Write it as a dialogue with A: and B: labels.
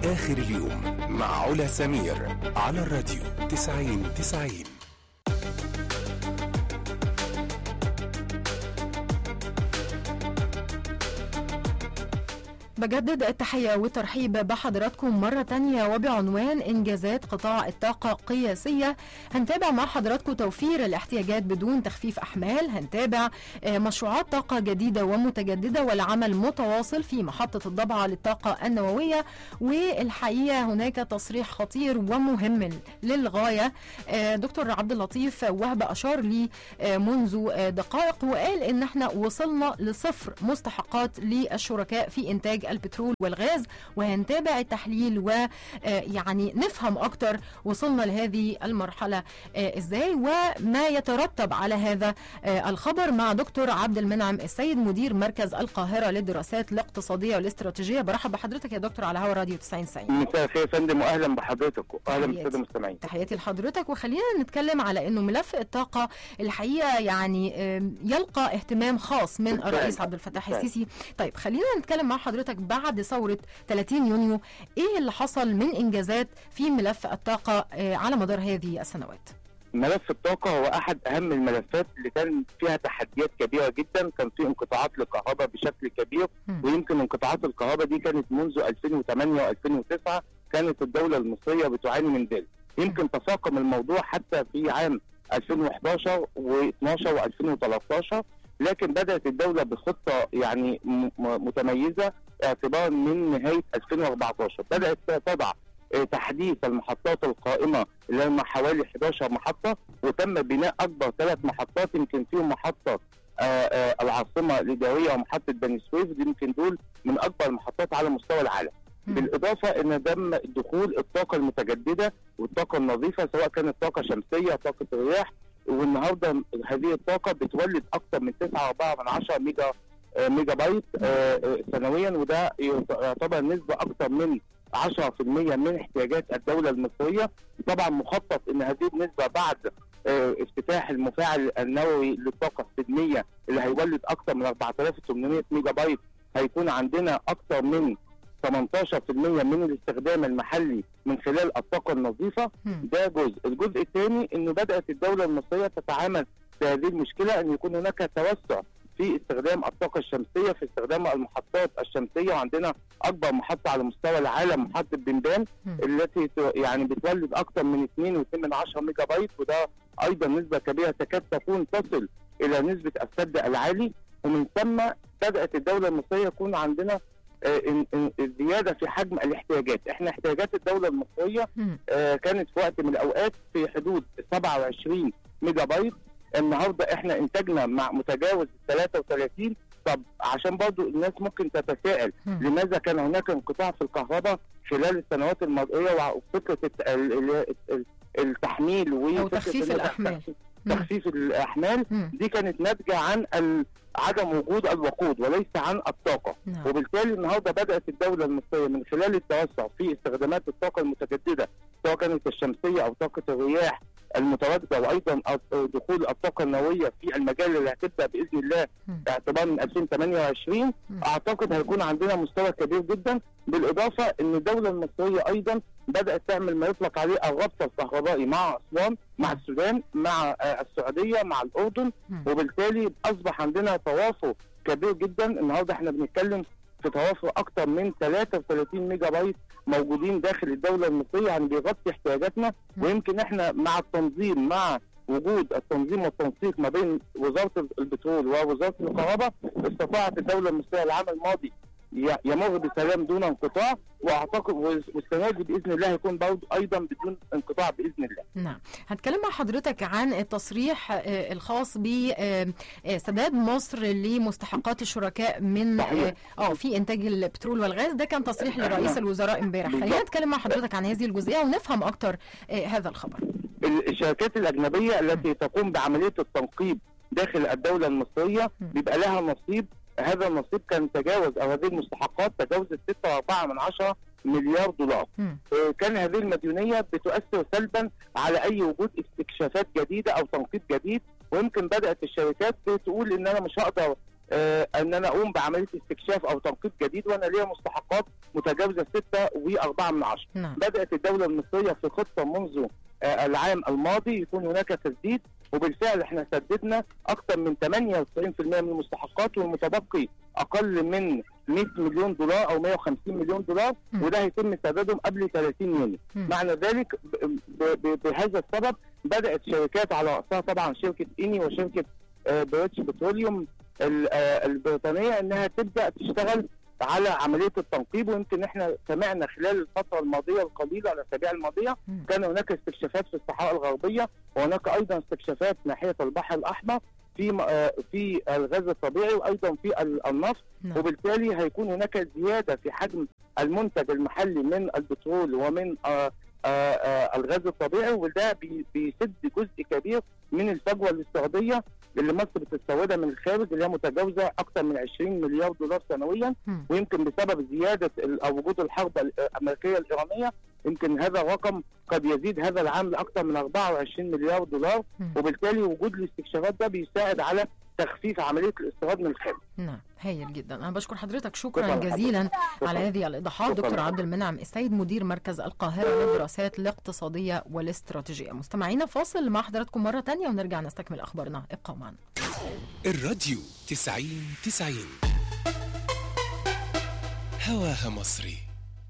A: آخر اليوم مع علا سمير على الراديو 90 90
B: بجدد التحية والترحيب بحضراتكم مرة تانية وبعنوان إنجازات قطاع الطاقة قياسية هنتابع مع حضراتكم توفير الاحتياجات بدون تخفيف أحمال هنتابع آه، مشروعات طاقة جديدة ومتجددة والعمل متواصل في محطة الضبعة للطاقة النووية والحقيقة هناك تصريح خطير ومهم للغاية آه، دكتور عبد اللطيف وهب أشار لي آه، منذ آه، دقائق وقال إن احنا وصلنا لصفر مستحقات للشركاء في إنتاج البترول والغاز وهنتابع التحليل ويعني نفهم أكتر وصلنا لهذه المرحلة آه، إزاي وما يترتب على هذا آه، الخبر مع دكتور عبد المنعم السيد مدير مركز القاهرة للدراسات الاقتصادية والاستراتيجية برحب بحضرتك يا دكتور على هوا راديو 90 90
C: مساء الخير يا فندم واهلا بحضرتك واهلا
B: تحياتي.
C: بالساده المستمعين
B: تحياتي لحضرتك وخلينا نتكلم على انه ملف الطاقه الحقيقه يعني آم، يلقى اهتمام خاص من
C: بالفعل.
B: الرئيس عبد الفتاح
C: بالفعل.
B: السيسي طيب خلينا نتكلم مع حضرتك بعد ثوره 30 يونيو ايه اللي حصل من انجازات في ملف الطاقه آه، على مدار هذه السنوات
C: ملف الطاقه هو احد اهم الملفات اللي كان فيها تحديات كبيره جدا كان في انقطاعات للكهرباء بشكل كبير
B: مم.
C: ويمكن انقطاعات الكهرباء دي كانت منذ 2008 و2009 كانت الدوله المصريه بتعاني من ذلك يمكن تفاقم الموضوع حتى في عام 2011 و12 و2013 لكن بدات الدوله بخطه يعني م- م- متميزه اعتبارا من نهايه 2014 بدات تضع آه، تحديث المحطات القائمه اللي هم حوالي 11 محطه وتم بناء اكبر ثلاث محطات يمكن فيهم محطه آه، آه، العاصمه الاداريه ومحطه بني سويف دي يمكن دول من اكبر المحطات على مستوى العالم
B: مم.
C: بالاضافه ان تم دخول الطاقه المتجدده والطاقه النظيفه سواء كانت طاقه شمسيه طاقه رياح والنهارده هذه الطاقه بتولد اكثر من 9.4 من 10 ميجا آه، ميجا بايت آه، آه، سنويا وده يعتبر نسبه اكثر من 10% من احتياجات الدوله المصريه طبعا مخطط ان هذه النسبه بعد آه، افتتاح المفاعل النووي للطاقه السلميه اللي هيولد اكثر من 4800 ميجا بايت هيكون عندنا اكثر من 18% من الاستخدام المحلي من خلال الطاقه النظيفه
B: مم.
C: ده جزء، الجزء الثاني انه بدات الدوله المصريه تتعامل بهذه المشكله ان يكون هناك توسع في استخدام الطاقه الشمسيه في استخدام المحطات الشمسيه وعندنا اكبر محطه على مستوى العالم محطه بنبان
B: مم.
C: التي ت- يعني بتولد اكثر من 2.2 ميجا بايت وده ايضا نسبه كبيره تكاد تكون تصل الى نسبه السد العالي ومن ثم بدات الدوله المصريه يكون عندنا آه، إن- إن- زياده في حجم الاحتياجات، احنا احتياجات الدوله المصريه
B: مم.
C: آه، كانت في وقت من الاوقات في حدود 27 ميجا بايت النهارده احنا انتاجنا مع متجاوز 33 طب عشان برضو الناس ممكن تتساءل
B: مم.
C: لماذا كان هناك انقطاع في الكهرباء خلال السنوات الماضيه وفكره الت- ال- ال- ال- التحميل
B: او
C: وفكرة
B: تخفيف
C: إن-
B: الاحمال مم.
C: تخفيف الاحمال
B: مم.
C: دي كانت ناتجه عن ال- عدم وجود الوقود وليس عن الطاقه
B: نعم.
C: وبالتالي النهارده بدات الدوله المصريه من خلال التوسع في استخدامات الطاقه المتجدده سواء كانت الشمسيه او طاقه الرياح المتواجده وايضا دخول الطاقه النوويه في المجال اللي هتبدا باذن الله
B: مم.
C: اعتبارا من 2028
B: مم.
C: اعتقد هيكون عندنا مستوى كبير جدا بالاضافه ان الدوله المصريه ايضا بدات تعمل ما يطلق عليه الربط الكهربائي مع اسوان مع السودان مع آه، السعوديه مع الاردن
B: مم.
C: وبالتالي اصبح عندنا توافر كبير جدا النهارده احنا بنتكلم في توافر اكثر من 33 ميجا بايت موجودين داخل الدوله المصريه يعني بيغطي احتياجاتنا
B: مم.
C: ويمكن احنا مع التنظيم مع وجود التنظيم والتنسيق ما بين وزاره البترول ووزاره الكهرباء استطاعت الدوله المصريه العام الماضي ي- يمر بسلام دون انقطاع واعتقد والسنه دي باذن الله هيكون برضه ايضا بدون انقطاع باذن الله.
B: نعم هتكلم مع حضرتك عن التصريح آه، الخاص بسداد مصر لمستحقات الشركاء من
C: صحيح.
B: اه آه، في انتاج البترول والغاز ده كان تصريح لرئيس الوزراء امبارح خلينا
C: بالظبط.
B: نتكلم مع حضرتك عن هذه الجزئيه ونفهم اكتر آه، هذا الخبر
C: ال- الشركات الاجنبيه التي تقوم بعمليه التنقيب داخل الدوله المصريه
B: مم.
C: بيبقى لها نصيب هذا النصيب كان تجاوز او هذه المستحقات تجاوزت 6.4 من عشرة مليار دولار
B: مم.
C: آه، كان هذه المديونيه بتؤثر سلبا على اي وجود استكشافات جديده او تنقيب جديد ويمكن بدات الشركات تقول ان انا مش هقدر آه ان انا اقوم بعمليه استكشاف او تنقيب جديد وانا ليا مستحقات متجاوزه 6.4 من عشرة
B: نعم
C: بدات الدوله المصريه في خطه منذ آه العام الماضي يكون هناك تسديد وبالفعل احنا سددنا اكثر من 98% من المستحقات والمتبقي اقل من 100 مليون دولار او 150 مليون دولار
B: مم.
C: وده هيتم سدادهم قبل 30 يونيو
B: مم.
C: معنى ذلك ب- ب- ب- بهذا السبب بدات شركات على راسها طبعا شركه اني وشركه آه، بريتش بتروليوم ال- آه، البريطانيه انها تبدا تشتغل على عمليه التنقيب ويمكن احنا سمعنا خلال الفتره الماضيه القليله الاسابيع الماضيه
B: مم.
C: كان هناك استكشافات في الصحراء الغربيه وهناك ايضا استكشافات ناحيه البحر الاحمر في م- آه، في الغاز الطبيعي وايضا في ال- النفط
B: نعم
C: وبالتالي هيكون هناك زياده في حجم المنتج المحلي من البترول ومن آه، آه، آه، الغاز الطبيعي وده بي- بيسد جزء كبير من الفجوه الاستيراديه اللي مصر بتستوردها من الخارج اللي هي متجاوزه اكثر من 20 مليار دولار سنويا
B: مم.
C: ويمكن بسبب زياده ال- او وجود الحرب الامريكيه الايرانيه يمكن هذا الرقم قد يزيد هذا العام لاكثر من 24 مليار دولار
B: مم.
C: وبالتالي وجود الاستكشافات ده بيساعد على تخفيف عمليه الاستيراد من الخارج
B: نعم هايل جدا انا بشكر حضرتك شكرا
C: شكراً
B: جزيلا
C: شكراً.
B: على هذه الايضاحات
C: شكراً.
B: دكتور عبد المنعم السيد مدير مركز القاهره للدراسات الاقتصاديه والاستراتيجيه مستمعينا فاصل مع حضراتكم مره تانية ونرجع نستكمل اخبارنا ابقوا معنا
A: الراديو تسعين تسعين هواها مصري